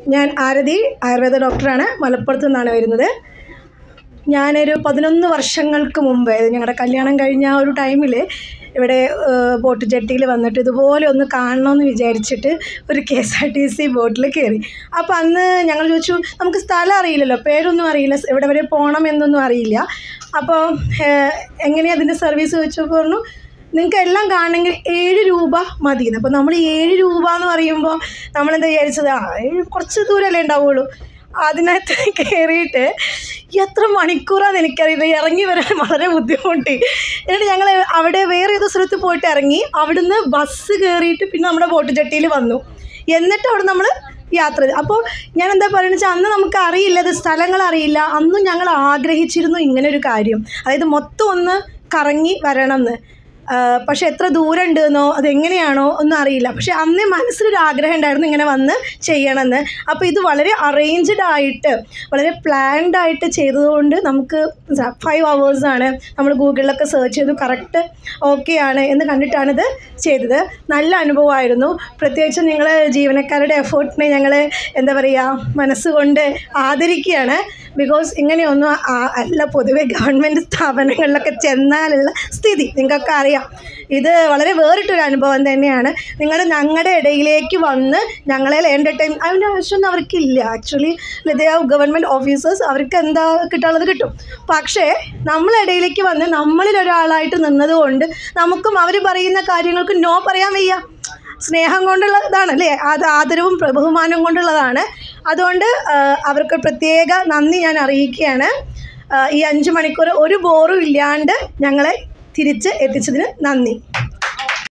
ഞാൻ ആരതി ആയുർവേദ ഡോക്ടറാണ് മലപ്പുറത്ത് നിന്നാണ് വരുന്നത് ഞാനൊരു പതിനൊന്ന് വർഷങ്ങൾക്ക് മുമ്പ് ഞങ്ങളുടെ കല്യാണം കഴിഞ്ഞ ആ ഒരു ടൈമിൽ ഇവിടെ ഏഹ്, ബോട്ട് ജെട്ടിയിൽ വന്നിട്ട് ഇതുപോലെ ഒന്ന് കാണണമെന്ന് വിചാരിച്ചിട്ട് ഒരു K S R T C ബോട്ടിൽ കയറി അപ്പോൾ അന്ന് ഞങ്ങൾ ചോദിച്ചു നമുക്ക് സ്ഥലം അറിയില്ലല്ലോ പേരൊന്നും അറിയില്ല എവിടെ വരെ പോകണം എന്നൊന്നും അറിയില്ല അപ്പോൾ ഏഹ്, എങ്ങനെയാണ് അതിൻ്റെ സർവീസ് ചോദിച്ചപ്പോൾ പറഞ്ഞു നിങ്ങൾക്ക് എല്ലാം കാണണമെങ്കിൽ ഏഴ് രൂപ മതി അപ്പോൾ നമ്മൾ ഏഴ് രൂപ എന്ന് പറയുമ്പോൾ നമ്മളെന്താ വിചാരിച്ചത് ആ ഏഴ് കുറച്ച് ദൂരമല്ലേ ഉണ്ടാവുള്ളൂ അതിനകത്ത് കയറിയിട്ട് എത്ര മണിക്കൂറാന്ന് എനിക്കറിയില്ല ഇറങ്ങി വരാൻ വളരെ ബുദ്ധിമുട്ടി എന്നിട്ട് ഞങ്ങൾ അവിടെ വേറെ ഏതോ സ്ഥലത്ത് പോയിട്ട് ഇറങ്ങി അവിടുന്ന് ബസ് കയറിയിട്ട് പിന്നെ നമ്മുടെ ബോട്ട് ചട്ടിയിൽ വന്നു എന്നിട്ട് അവിടെ നമ്മൾ യാത്ര ചെയ്തു അപ്പോൾ ഞാൻ എന്താ പറയുന്നത് വെച്ചാൽ അന്ന് നമുക്ക് അറിയില്ല ഇത് സ്ഥലങ്ങൾ അറിയില്ല അന്നും ഞങ്ങൾ ആഗ്രഹിച്ചിരുന്നു ഇങ്ങനെ ഒരു കാര്യം അതായത് മൊത്തം ഒന്ന് കറങ്ങി വരണം എന്ന് ആഹ് പക്ഷെ എത്ര ദൂരം ഉണ്ടെന്നോ അതെങ്ങനെയാണോ ഒന്നും അറിയില്ല പക്ഷെ അന്നേ മനസ്സിലൊരു ആഗ്രഹം ഉണ്ടായിരുന്നു ഇങ്ങനെ വന്ന് ചെയ്യണമെന്ന് അപ്പോൾ ഇത് വളരെ അറേഞ്ച്ഡ് ആയിട്ട് വളരെ പ്ലാൻഡ് ആയിട്ട് ചെയ്തതുകൊണ്ട് നമുക്ക് ഫൈവ് ആണ് നമ്മൾ ഗൂഗിളിലൊക്കെ സെർച്ച് ചെയ്തു കറക്റ്റ് ഓക്കെ ആണ് എന്ന് കണ്ടിട്ടാണ് ഇത് ചെയ്തത് നല്ല അനുഭവമായിരുന്നു പ്രത്യേകിച്ച് നിങ്ങൾ ജീവനക്കാരുടെ എഫേർട്ടിനെ ഞങ്ങൾ എന്താ പറയുക മനസ്സുകൊണ്ട് ആദരിക്കുകയാണ് ബിക്കോസ് ഇങ്ങനെയൊന്നും ആ- അല്ല പൊതുവെ ഗവൺമെൻറ് സ്ഥാപനങ്ങളിലൊക്കെ ചെന്നാലുള്ള സ്ഥിതി നിങ്ങൾക്കൊക്കെ അറിയാം ഇത് വളരെ വേറിട്ടൊരു അനുഭവം തന്നെയാണ് നിങ്ങൾ ഞങ്ങളുടെ ഇടയിലേക്ക് വന്ന് ഞങ്ങളെ എൻ്റർടൈൻ അതിൻ്റെ ആവശ്യമൊന്നും അവർക്കില്ല ആക്ച്വലി ലതയ ഗവൺമെൻറ് ഓഫീസേഴ്സ് അവർക്ക് എന്താ കിട്ടാനുള്ളത് കിട്ടും പക്ഷേ നമ്മളെ ഇടയിലേക്ക് വന്ന് നമ്മളിൽ ഒരാളായിട്ട് നിന്നതുകൊണ്ട് നമുക്കും അവർ പറയുന്ന കാര്യങ്ങൾക്ക് നോ പറയാൻ വയ്യ സ്നേഹം കൊണ്ടുള്ളതാണ് അല്ലേ അത് ആദരവും പ്ര- ബഹുമാനവും കൊണ്ടുള്ളതാണ് അതുകൊണ്ട് ആ, അവർക്ക് പ്രത്യേക നന്ദി ഞാൻ അറിയിക്കുകയാണ് ആ, ഈ അഞ്ച് മണിക്കൂർ ഒരു ബോറും ഇല്ലാണ്ട് ഞങ്ങളെ തിരിച്ച് എത്തിച്ചതിന് നന്ദി